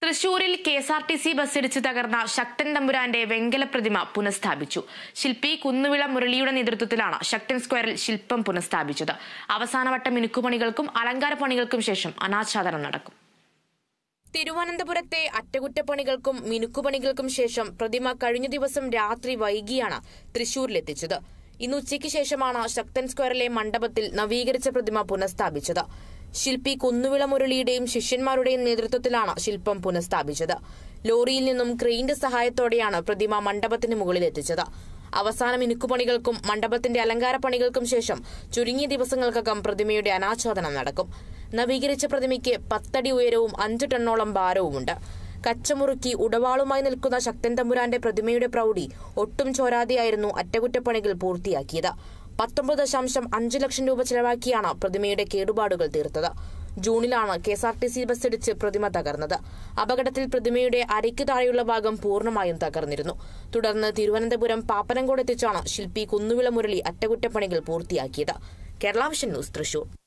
തൃശൂരിൽ K S R T C ബസ്സിടിച്ച് തകർന്ന ശക്തൻ തമ്പുരാന്റെ വെങ്കല പ്രതിമ പുനഃസ്ഥാപിച്ചു ശില്പി കുന്നുവിള മുരളിയുടെ നേതൃത്വത്തിലാണ് ശക്തൻ സ്ക്വയറിൽ ശില്പം പുനഃസ്ഥാപിച്ചത് അവസാനവട്ട മിനുക്കുപണികൾക്കും അലങ്കാര പണികൾക്കും ശേഷം അനാച്ഛാദനം നടക്കും തിരുവനന്തപുരത്തെ അറ്റകുറ്റപ്പണികൾക്കും മിനുക്കുപണികൾക്കും ശേഷം പ്രതിമ കഴിഞ്ഞ ദിവസം രാത്രി വൈകിയാണ് തൃശൂരിലെത്തിച്ചത് ഇന്ന് ഉച്ചയ്ക്ക് ശേഷമാണ് ശക്തൻ സ്ക്വയറിലെ മണ്ഡപത്തിൽ നവീകരിച്ച പ്രതിമ പുനഃസ്ഥാപിച്ചത് ശില്പി കുന്നുവിള മുരളിയുടെയും ശിഷ്യന്മാരുടെയും നേതൃത്വത്തിലാണ് ശില്പം പുനഃസ്ഥാപിച്ചത് ലോറിയിൽ നിന്നും ക്രെയിന്റെ സഹായത്തോടെയാണ് പ്രതിമ മണ്ഡപത്തിന് മുകളിൽ എത്തിച്ചത് അവസാന മിനുക്കുപണികൾക്കും മണ്ഡപത്തിന്റെ അലങ്കാര പണികൾക്കും ശേഷം ചുരുങ്ങിയ ദിവസങ്ങൾക്കകം പ്രതിമയുടെ അനാച്ഛാദനം നടക്കും നവീകരിച്ച പ്രതിമയ്ക്ക് പത്തടി ഉയരവും അഞ്ച് ടണ്ണോളം ഭാരവുമുണ്ട് കച്ചമുറുക്കി ഉടവാളുമായി നിൽക്കുന്ന ശക്തൻ തമ്പുരാന്റെ പ്രതിമയുടെ പ്രൗഢി ഒട്ടും ചോരാതെയായിരുന്നു അറ്റകുറ്റപ്പണികൾ പൂർത്തിയാക്കിയത് പത്തൊമ്പത് ദശാംശം അഞ്ച് ലക്ഷം രൂപ ചെലവാക്കിയാണ് പ്രതിമയുടെ കേടുപാടുകൾ തീർത്തത് ജൂണിലാണ് K S R T C ബസ്സിടിച്ച് പ്രതിമ തകർന്നത് അപകടത്തിൽ പ്രതിമയുടെ അരയ്ക്ക് താഴെയുള്ള ഭാഗം പൂർണ്ണമായും തകർന്നിരുന്നു തുടർന്ന് തിരുവനന്തപുരം പാപ്പനംകോട് എത്തിച്ചാണ് ശില്പി കുന്നുവിള മുരളി അറ്റകുറ്റപ്പണികൾ പൂർത്തിയാക്കിയത് കേരള വിഷൻ ന്യൂസ് തൃശൂർ